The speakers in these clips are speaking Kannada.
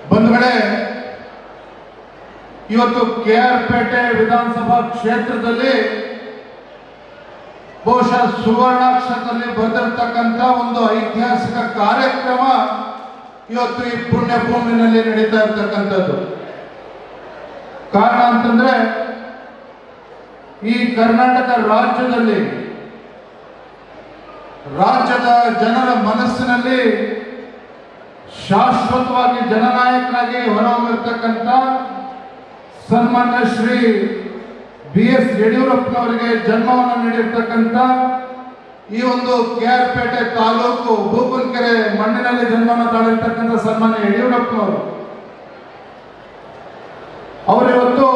ಬಂಧುಗಳೇ ಇವತ್ತು ಕೆ ಆರ್ ಪೇಟೆ ವಿಧಾನಸಭಾ ಕ್ಷೇತ್ರದಲ್ಲಿ ಬಹುಶಃ ಸುವರ್ಣಾಕ್ಷರದಲ್ಲಿ ಬರೆದಿರ್ತಕ್ಕಂಥ ಒಂದು ಐತಿಹಾಸಿಕ ಕಾರ್ಯಕ್ರಮ ಇವತ್ತು ಈ ಪುಣ್ಯ ಭೂಮಿನಲ್ಲಿ ನಡೀತಾ ಇರ್ತಕ್ಕಂಥದ್ದು ಕಾರಣ ಅಂತಂದ್ರೆ ಈ ಕರ್ನಾಟಕ ರಾಜ್ಯದಲ್ಲಿ ರಾಜ್ಯದ ಜನರ ಮನಸ್ಸಿನಲ್ಲಿ ಶಾಶ್ವತವಾಗಿ ಜನನಾಯಕನಾಗಿ ಹೊರಹೊಮ್ಮಿರ್ತಕ್ಕಂಥ ಸನ್ಮಾನ್ಯ ಶ್ರೀ ಬಿ ಎಸ್ ಯಡಿಯೂರಪ್ಪನವರಿಗೆ ಜನ್ಮವನ್ನು ನೀಡಿರ್ತಕ್ಕಂಥ ಈ ಒಂದು ಕೆ ಆರ್ ಪೇಟೆ ತಾಲೂಕು ಬೂಕುನ್ಕೆರೆ ಮಣ್ಣಿನಲ್ಲಿ ಜನ್ಮವನ್ನು ತಾಳಿರ್ತಕ್ಕಂಥ ಸನ್ಮಾನ್ಯ ಯಡಿಯೂರಪ್ಪನವರು ಅವರಿವತ್ತು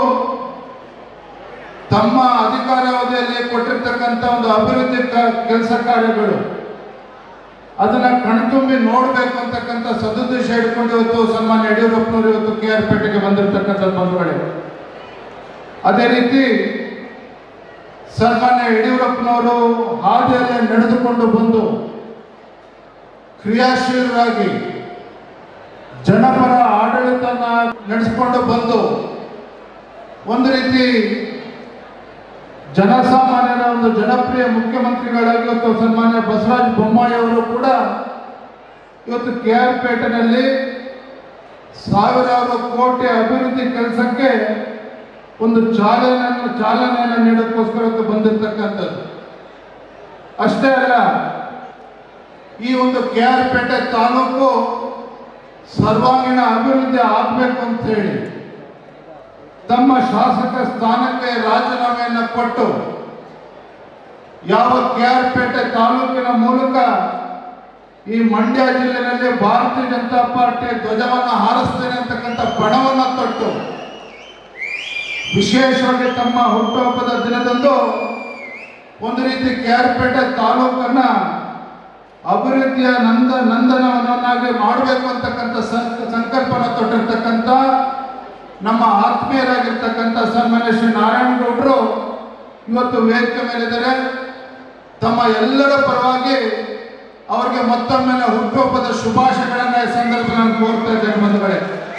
ತಮ್ಮ ಅಧಿಕಾರಾವಧಿಯಲ್ಲಿ ಕೊಟ್ಟಿರ್ತಕ್ಕಂಥ ಒಂದು ಅಭಿವೃದ್ಧಿ ಕೆಲಸ ಕಾರ್ಯಗಳು ಅದನ್ನ ಕಣ್ತುಂಬಿ ನೋಡ್ಬೇಕು ಅಂತಕ್ಕಂಥ ಸದುದ್ದೇಶ ಇಟ್ಕೊಂಡು ಇವತ್ತು ಸನ್ಮಾನ್ಯ ಯಡಿಯೂರಪ್ಪನವರು ಇವತ್ತು ಕೆ ಆರ್ ಪೇಟೆಗೆ ಬಂದಿರತಕ್ಕಂಥ ಬಂಧುಗಳೇ ಅದೇ ರೀತಿ ಸನ್ಮಾನ್ಯ ಯಡಿಯೂರಪ್ಪನವರು ಹಾದಿಯಲ್ಲಿ ನಡೆದುಕೊಂಡು ಬಂದು ಕ್ರಿಯಾಶೀಲರಾಗಿ ಜನಪರ ಆಡಳಿತನ ನಡೆಸಿಕೊಂಡು ಬಂದು ಒಂದು ರೀತಿ ಜನಸಾಮಾನ್ಯರ ಒಂದು ಜನಪ್ರಿಯ ಮುಖ್ಯಮಂತ್ರಿಗಳಾಗಿ ಇವತ್ತು ಸನ್ಮಾನ್ಯ ಬಸವರಾಜ ಬೊಮ್ಮಾಯಿ ಅವರು ಕೂಡ ಇವತ್ತು ಕೆ ಆರ್ ಪೇಟೆನಲ್ಲಿ ಸಾವಿರಾರು ಕೋಟಿ ಅಭಿವೃದ್ಧಿ ಕೆಲಸಕ್ಕೆ ಒಂದು ಚಾಲನೆಯನ್ನು ಚಾಲನೆಯನ್ನು ನೀಡೋಕ್ಕೋಸ್ಕರ ಇವತ್ತು ಬಂದಿರತಕ್ಕಂಥದ್ದು ಅಷ್ಟೇ ಅಲ್ಲ ಈ ಒಂದು ಕೆ ಆರ್ ಪೇಟೆ ತಾಲೂಕು ಸರ್ವಾಂಗೀಣ ಅಭಿವೃದ್ಧಿ ಆಗಬೇಕು ಅಂತ ಹೇಳಿ ತಮ್ಮ ಶಾಸಕ ಸ್ಥಾನಕ್ಕೆ ರಾಜೀನಾಮೆಯನ್ನು ಕೊಟ್ಟು ಯಾವ ಕೆ ಆರ್ ಪೇಟೆ ತಾಲೂಕಿನ ಮೂಲಕ ಈ ಮಂಡ್ಯ ಜಿಲ್ಲೆಯಲ್ಲಿ ಭಾರತೀಯ ಜನತಾ ಪಾರ್ಟಿ ಧ್ವಜವನ್ನು ಹಾರಿಸ್ತೇನೆ ಅಂತಕ್ಕಂಥ ಪಣವನ್ನು ತೊಟ್ಟು ವಿಶೇಷವಾಗಿ ತಮ್ಮ ಹುಟ್ಟುಹಬ್ಬದ ದಿನದಂದು ಒಂದು ರೀತಿ ಕೆ ಆರ್ ಪೇಟೆ ತಾಲೂಕನ್ನ ಅಭಿವೃದ್ಧಿಯ ನಂದ ನಂದನವನ್ನಾಗಿ ಮಾಡಬೇಕು ಅಂತಕ್ಕಂಥ ಸಂ- ಸಂಕಲ್ಪನ ತೊಟ್ಟಿರ್ತಕ್ಕಂಥ ನಮ್ಮ ಆತ್ಮೀಯರಾಗಿರ್ತಕ್ಕಂಥ ಸನ್ಮಾನ್ಯ ಶ್ರೀ ನಾರಾಯಣಗೌಡರು ಇವತ್ತು ವೇದಿಕೆ ಮೇಲಿದ್ದಾರೆ ತಮ್ಮ ಎಲ್ಲರ ಪರವಾಗಿ ಅವರಿಗೆ ಮತ್ತೊಮ್ಮೆ ಹುಟ್ಟುಹಬ್ಬದ ಶುಭಾಶಯಗಳನ್ನ ಈ ಸಂದರ್ಭ ನಾನು ಕೋರ್ತಾ ಇದ್ದೇನೆ ಬಂಧುಗಳೇ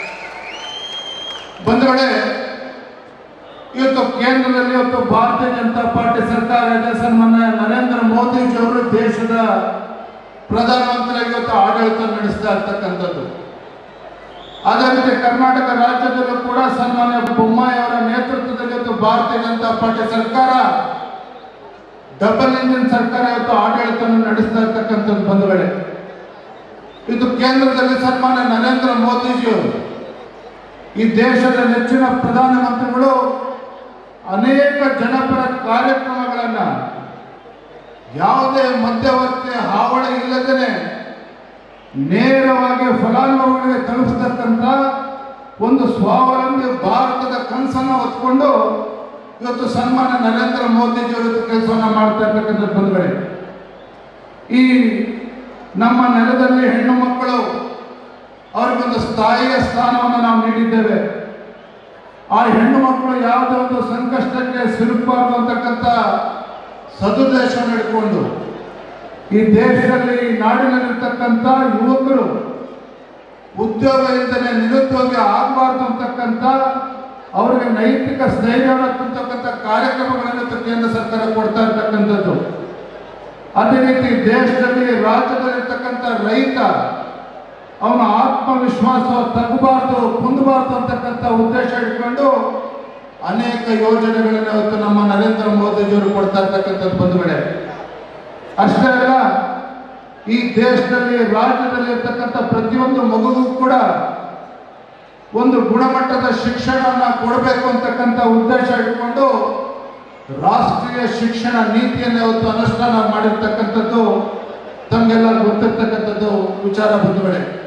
ಬಂಧುಗಳೇ ಇವತ್ತು ಕೇಂದ್ರದಲ್ಲಿ ಇವತ್ತು ಭಾರತೀಯ ಜನತಾ ಪಾರ್ಟಿ ಸರ್ಕಾರ ಇದೆ ಸನ್ಮಾನ್ಯ ನರೇಂದ್ರ ಮೋದಿಜಿ ಅವರು ದೇಶದ ಪ್ರಧಾನಮಂತ್ರಿಯಾಗಿ ಇವತ್ತು ಆಡಳಿತ ನಡೆಸ್ತಾ ಇರ್ತಕ್ಕಂಥದ್ದು ಅದೇ ರೀತಿ ಕರ್ನಾಟಕ ರಾಜ್ಯದಲ್ಲೂ ಕೂಡ ಸನ್ಮಾನ್ಯ ಬೊಮ್ಮಾಯಿ ಅವರ ನೇತೃತ್ವದಲ್ಲಿ ಇವತ್ತು ಭಾರತೀಯ ಜನತಾ ಪಾರ್ಟಿ ಸರ್ಕಾರ ಡಬಲ್ ಇಂಜಿನ್ ಸರ್ಕಾರ ಇವತ್ತು ಆಡಳಿತವನ್ನು ನಡೆಸ್ತಾ ಇರ್ತಕ್ಕಂಥದ್ದು ಬಂಧುಗಳೇ ಇದು ಕೇಂದ್ರದಲ್ಲಿ ಸನ್ಮಾನ್ಯ ನರೇಂದ್ರ ಮೋದಿಜಿಯವರು ಈ ದೇಶದ ನೆಚ್ಚಿನ ಪ್ರಧಾನಮಂತ್ರಿಗಳು ಅನೇಕ ಜನಪರ ಕಾರ್ಯಕ್ರಮಗಳನ್ನ ಯಾವುದೇ ಮಧ್ಯವರ್ತಿ ಹಾವಳಿ ಇಲ್ಲದೇ ನೇರವಾಗಿ ಫಲಾನುಭವಿಗಳಿಗೆ ತಲುಪಿಸ್ತಕ್ಕಂಥ ಒಂದು ಸ್ವಾವಲಂಬಿ ಭಾರತದ ಕನಸನ್ನು ಹೊತ್ಕೊಂಡು ಇವತ್ತು ಸನ್ಮಾನ್ಯ ನರೇಂದ್ರ ಮೋದಿಜಿಯವರು ಕೆಲಸವನ್ನ ಮಾಡ್ತಾ ಇರ್ತಕ್ಕಂಥ ಬಂಧುಗಳೇ ಈ ನಮ್ಮ ನೆಲದಲ್ಲಿ ಹೆಣ್ಣು ಮಕ್ಕಳು ಅವ್ರಿಗೊಂದು ಸ್ಥಾಯಿಯ ಸ್ಥಾನವನ್ನು ನಾವು ನೀಡಿದ್ದೇವೆ ಆ ಹೆಣ್ಣು ಮಕ್ಕಳು ಯಾವುದೇ ಒಂದು ಸಂಕಷ್ಟಕ್ಕೆ ಸಿಲುಕಬಾರದು ಅಂತಕ್ಕಂಥ ಸದುದ್ದೇಶವನ್ನು ಇಟ್ಕೊಂಡು ಈ ದೇಶದಲ್ಲಿ ಈ ನಾಡಿನಲ್ಲಿರ್ತಕ್ಕಂಥ ಯುವಕರು ಉದ್ಯೋಗ ಇಲ್ಲದೆ ನಿರುದ್ಯೋಗಿ ಆಗಬಾರ್ದು ಅಂತಕ್ಕಂಥ ಅವರಿಗೆ ನೈತಿಕ ಸ್ಥೈರ್ಯವನ್ನು ತುಂಬತಕ್ಕಂಥ ಕಾರ್ಯಕ್ರಮಗಳನ್ನು ಇವತ್ತು ಕೇಂದ್ರ ಸರ್ಕಾರ ಕೊಡ್ತಾ ಇರ್ತಕ್ಕಂಥದ್ದು ಅದೇ ರೀತಿ ದೇಶದಲ್ಲಿ ರಾಜ್ಯದಲ್ಲಿರ್ತಕ್ಕಂಥ ರೈತ ಅವನ ಆತ್ಮವಿಶ್ವಾಸ ತಗಬಾರ್ದು ಕುಂದಬಾರ್ದು ಅಂತಕ್ಕಂಥ ಉದ್ದೇಶ ಇಟ್ಕೊಂಡು ಅನೇಕ ಯೋಜನೆಗಳನ್ನು ಇವತ್ತು ನಮ್ಮ ನರೇಂದ್ರ ಮೋದಿಜಿಯವರು ಕೊಡ್ತಾ ಇರ್ತಕ್ಕಂಥದ್ದು ಬಂಧುಗಳೇ ಅಷ್ಟೇ ಅಲ್ಲ ಈ ದೇಶದಲ್ಲಿ ರಾಜ್ಯದಲ್ಲಿ ಇರ್ತಕ್ಕಂಥ ಪ್ರತಿಯೊಂದು ಮಗುಗೂ ಕೂಡ ಒಂದು ಗುಣಮಟ್ಟದ ಶಿಕ್ಷಣವನ್ನ ಕೊಡಬೇಕು ಅಂತಕ್ಕಂಥ ಉದ್ದೇಶ ಇಟ್ಕೊಂಡು ರಾಷ್ಟ್ರೀಯ ಶಿಕ್ಷಣ ನೀತಿಯನ್ನು ಇವತ್ತು ಅನುಷ್ಠಾನ ಮಾಡಿರ್ತಕ್ಕಂಥದ್ದು ತಮಗೆಲ್ಲ ಗೊತ್ತಿರ್ತಕ್ಕಂಥದ್ದು ವಿಚಾರ ಬಂಧುಗಳೇ